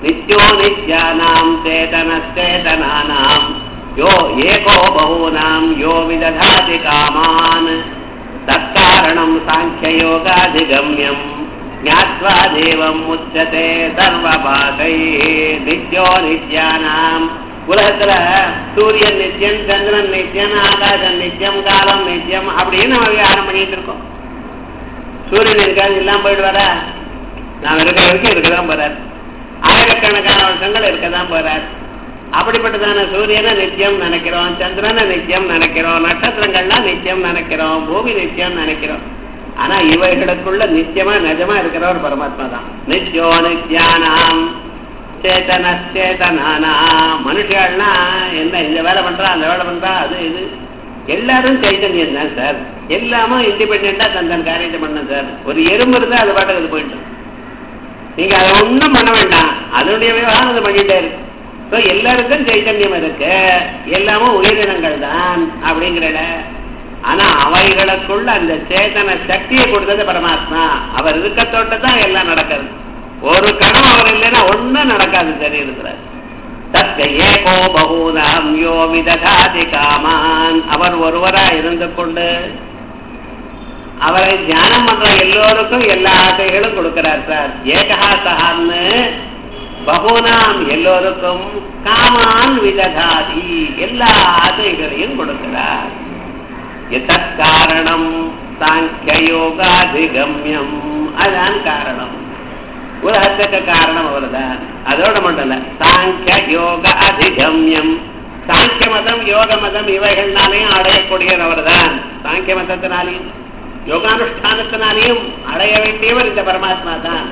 நித்யோ நித்யானாம் சேதனச்சேதனானாம் யோ ஏகோ பகூனாம் யோ விததாதி காமான் தற்காரணம் சாங்கியயோகாதிகம்யம் ஞாத்வா தேவம் உச்சதே சர்வபாதை நித்யோ நித்யானாம் உலகத்துல சூரியன் நித்தியம் சந்திரன் நித்தியம் ஆகாசம் நித்தியம் காலம் நித்தியம் அப்படின்னு நம்ம விவகாரம் பண்ணிட்டு இருக்கோம் சூரியன் இருக்காது இல்லாம போயிடுவாரா நாம் இருக்கிற வரைக்கும் இருக்கதான் போறார் ஆயிரக்கணக்கான வருஷங்கள் இருக்கதான் போறார் அப்படிப்பட்டதான சூரியனை நித்தியம் நினைக்கிறோம் சந்திரனை நித்தியம் நினைக்கிறோம் நட்சத்திரங்கள்லாம் நித்தியம் நினைக்கிறோம் பூமி நித்தியம் நினைக்கிறோம் ஆனா இவைகளுக்குள்ள நித்தியமா நிஜமா இருக்கிறவர் பரமாத்மா தான் நித்யோ நித்யானாம் சேதனச்சேதனானா மனுஷர்கள்னா என்ன இந்த வேலை பண்றா அந்த வேலை பண்றா அது இது எல்லாரும் சைத்தன்யம் தான் சார் எல்லாமும் இண்டிபெண்டா தந்தன் காரியத்தை பண்ண சார் ஒரு எறும்பு இருந்தா அது பாட்டுக்கு அது போயிட்டு நீங்க அதை ஒண்ணும் பண்ண வேண்டாம் அதனுடைய விவகாரம் அது பண்ணிட்டே இருக்கு ஸோ எல்லாருக்கும் சைத்தன்யம் இருக்கு எல்லாமும் உயிரினங்கள் தான் அப்படிங்கிற ஆனா அவைகளுக்குள்ள அந்த சேதன சக்தியை கொடுத்தது பரமாத்மா அவர் இருக்கத்தோட்ட தான் எல்லாம் நடக்கிறது ஒரு கணம் அவர் இல்லைன்னா ஒண்ணும் நடக்காது சரீரத்தில் தத்த ஏகோ பகூதாம் யோ விதகாதி காமான் அவர் ஒருவரா இருந்து கொண்டு அவரை தியானம் பண்ற எல்லோருக்கும் எல்லா ஆசைகளும் கொடுக்கிறார் சார் ஏகா சகான்னு பகுனாம் எல்லோருக்கும் காமான் விதகாதி எல்லா ஆசைகளையும் கொடுக்கிறார் காரணம் சாங்கியோகாதிகம்யம் அதுதான் காரணம் உலகத்துக்கு காரணம் அவர்தான் அதோட மட்டும் இல்ல சாங்கிய யோக அதிகம்யம் சாங்கிய மதம் யோக மதம் இவைகள்னாலையும் அடையக்கூடியவர் அவர்தான் சாங்கிய மதத்தினாலையும் யோகானுஷ்டானத்தினாலையும் அடைய வேண்டியவர் இந்த பரமாத்மா தான்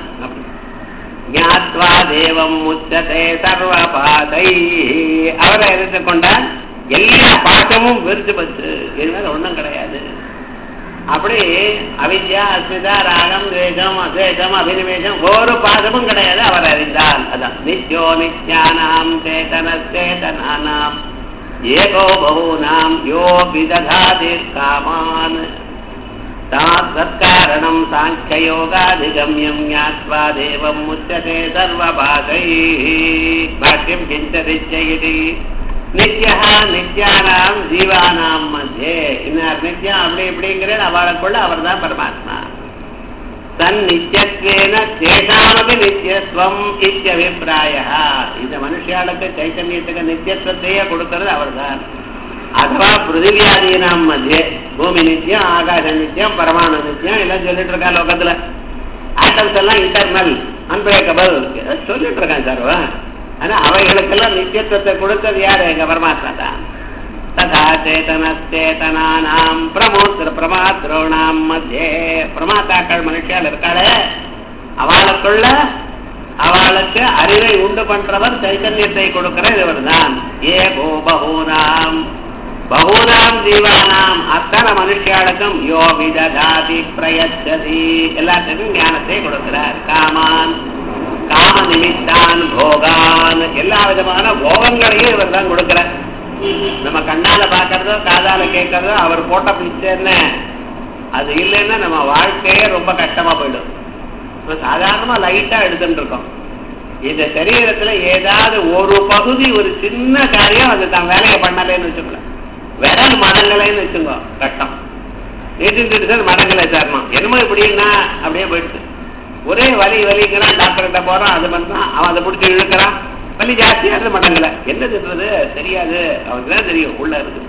ஞாத்வா தேவம் முச்சதே சர்வ பாதை அவரை இருந்து கொண்டால் எல்லா பாசமும் விருது பத்து இதனால ஒண்ணும் கிடையாது அப்படி அவித்யா அஸ்மிதா ராகம் துவேஷம் அத்வேஷம் அபினிவேஷம் ஒரு பாதமும் கிடையாது அவர் அறிந்தால் அதான் நித்யோ நித்யானாம் சேதன சேதனானாம் ஏகோ பகூனாம் யோ விததாதி காமான் தற்காரணம் சாங்கியோகாதிகம்யம் ஞாத்வா தேவம் முச்சதே சர்வபாதை பாக்கியம் கிஞ்சதிச்சயதி நித்யா நித்யானாம் ஜீவானாம் மத்தியே இன்னார் நித்யம் அப்படி இப்படிங்கிற அவளுக்குள்ள அவர் தான் பரமாத்மா தன் நித்தியத்வேன தேசாமபி நித்தியத்துவம் இத்தியபிப்பிராய இந்த மனுஷாளுக்கு சைத்தன்யத்துக்கு நித்தியத்துவத்தையே கொடுக்கிறது அவர் தான் அதுவா பிருத்திவியாதீனாம் மத்தியே பூமி நித்தியம் ஆகாச நித்தியம் பரமாணு நித்தியம் எல்லாம் சொல்லிட்டு இருக்கா லோகத்துல ஆட்டம்ஸ் எல்லாம் இன்டர்னல் அன்பிரேக்கபிள் சொல்லிட்டு இருக்கான் சார் ஆனா அவைகளுக்கெல்லாம் நித்தியத்துவத்தை கொடுத்தது யாரு எங்க பரமாத்மா தான் ததா சேதனச்சேதனானாம் பிரமோத்திர பிரமாத்திரோணாம் மத்தியே பிரமாத்தாக்கள் மனுஷியால் இருக்காளே அவளுக்குள்ள அவளுக்கு அறிவை உண்டு பண்றவர் சைத்தன்யத்தை கொடுக்கிற இவர் தான் ஏ கோ பகூனாம் பகூனாம் ஜீவானாம் அத்தனை மனுஷியாளுக்கும் யோ விததாதி பிரயச்சதி எல்லாத்துக்கும் ஞானத்தை கொடுக்கிறார் காமான் காம நிமித்தான் போகான் எல்லா விதமான போகங்களையும் இவர் தான் கொடுக்கிறார் நம்ம கண்ணால பாக்குறதோ காதால கேட்கறதோ அவர் போட்ட பிக்சர்னு அது இல்லைன்னா நம்ம வாழ்க்கையே ரொம்ப கஷ்டமா போயிடும் இப்ப சாதாரணமா லைட்டா எடுத்துட்டு இருக்கோம் இந்த சரீரத்துல ஏதாவது ஒரு பகுதி ஒரு சின்ன காரியம் அது தான் வேலையை பண்ணலைன்னு வச்சுக்கோங்க விரல் மடங்கலைன்னு வச்சுக்கோ கஷ்டம் நீட்டு சார் மடங்கலை சார்மா என்னமோ இப்படின்னா அப்படியே போயிடுச்சு ஒரே வலி வலிங்கிறான் டாக்டர் கிட்ட போறான் அது பண்ணான் அவன் அதை பிடிச்சி இழுக்கிறான் வலி ஜாஸ்தியா இருந்து மடங்கல என்ன திட்டுறது தெரியாது அவனுக்கு தான் தெரியும் உள்ள இருக்கு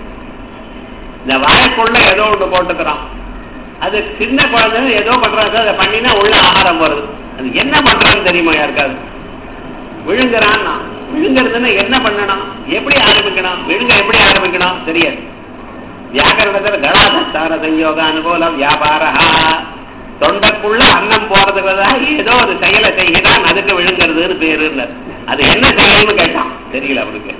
இந்த வாய்க்குள்ள ஏதோ ஒன்று போட்டுக்கிறான் அது சின்ன குழந்தை ஏதோ பண்றாங்க அதை பண்ணினா உள்ள ஆகாரம் போறது அது என்ன பண்றான்னு தெரியுமா யாருக்காது விழுங்குறான் விழுங்குறதுன்னா என்ன பண்ணணும் எப்படி ஆரம்பிக்கணும் விழுங்க எப்படி ஆரம்பிக்கணும் தெரியாது வியாக்கரணத்துல கடாதார சஞ்சோக அனுகூல வியாபாரா தொண்டைக்குள்ள அன்னம் போறதுக்கு ஏதோ ஒரு செயலை செய்கிறான் அதுக்கு விழுங்குறதுன்னு பேரு அது என்ன செயல்னு கேட்டான் தெரியல அவனுக்கு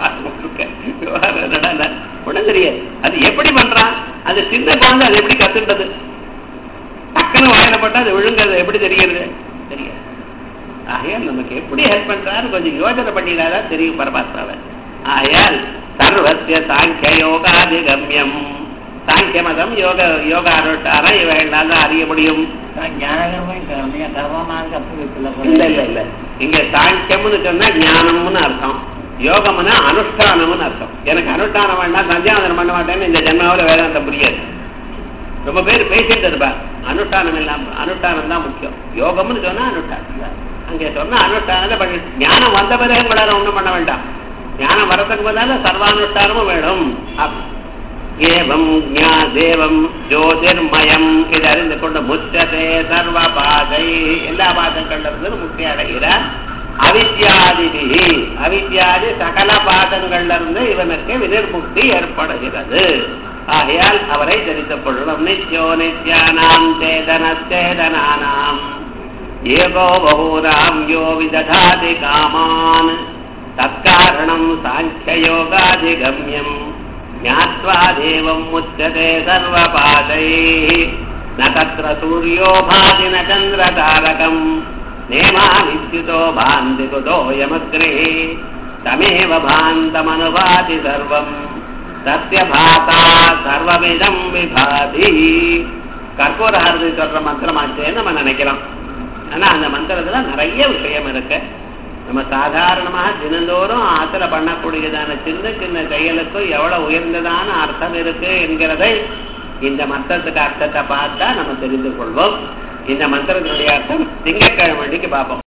ஒண்ணும் தெரியாது அது எப்படி பண்றான் அது சின்ன குழந்தை அது எப்படி கத்துன்றது டக்குன்னு வாயிலப்பட்டா அது விழுங்குறது எப்படி தெரிகிறது தெரியாது ஆகையால் நமக்கு எப்படி ஹெல்ப் பண்றாரு கொஞ்சம் யோசனை பண்ணிடாதான் தெரியும் பரமாத்மாவை ஆகையால் சர்வசிய சாங்கிய யோகாதிகம்யம் சாங்கிய மதம் யோக யோக அனுஷ்டானம் இவைகளால் தான் அறிய முடியும் ஞானகர்மம் கர்மமாக கற்று இல்ல இல்ல இல்ல இங்க சாங்கியம்னு சொன்னா ஞானம்னு அர்த்தம் யோகம்னா அனுஷ்டானம்னு அர்த்தம் எனக்கு அனுஷ்டானம் வேண்டாம் சந்தியாவதனம் பண்ண மாட்டேன்னு இந்த ஜென்மாவில் வேதாந்தம் புரியாது ரொம்ப பேர் பேசிட்டு இருப்பா அனுஷ்டானம் இல்லாம அனுஷ்டானம் தான் முக்கியம் யோகம்னு சொன்னா அனுஷ்டானம் அங்கே சொன்னா அனுஷ்டானத்தை பண்ணி ஞானம் வந்த பிறகு உங்களால ஒண்ணும் பண்ண வேண்டாம் ஞானம் வரத்துக்கு பதிலாக சர்வானுஷ்டானமும் வேணும் அப்படி. ஏவம் ஞா தேவம் ஜோதிர்மயம் இதை அறிந்து கொண்டு முச்சதே சர்வ பாதை எல்லா பாதங்கள்ல இருந்து முக்தி அடைகிறார் அவித்யாதிபிகி அவித்யாதி சகல பாதங்கள்ல இருந்து இவனுக்கு விதிர்முக்தி ஏற்படுகிறது ஆகையால் அவரை தெரிந்து கொள்ளணும் நித்யோ நித்யானாம் சேதன சேதனானாம் ஏகோ பகூராம் யோ விததாதி காமான் தற்காரணம் சாங்கியயோகாதிகம்யம் ज्ञात्वा देवम् मुच्यते सर्वपादैः न तत्र सूर्यो भाति न चन्द्रतारकम् नेमाविच्युतो भान्ति कुतोऽयमग्निः तमेव भान्तमनुभाति सर्वम् तस्य भाता सर्वमिदम् विभाति கற்பூரஹாரதி சொல்ற மந்திரமாச்சேன்னு நம்ம நினைக்கிறோம் ஆனா அந்த மந்திரத்துல நிறைய விஷயம் இருக்கு நம்ம சாதாரணமாக தினந்தோறும் ஆத்துல பண்ணக்கூடியதான சின்ன சின்ன செயலுக்கும் எவ்வளவு உயர்ந்ததான அர்த்தம் இருக்கு என்கிறதை இந்த மந்திரத்துக்கு அர்த்தத்தை பார்த்தா நம்ம தெரிந்து கொள்வோம் இந்த மந்திரத்தினுடைய அர்த்தம் திங்கட்கிழமை அன்னைக்கு பார்ப்போம்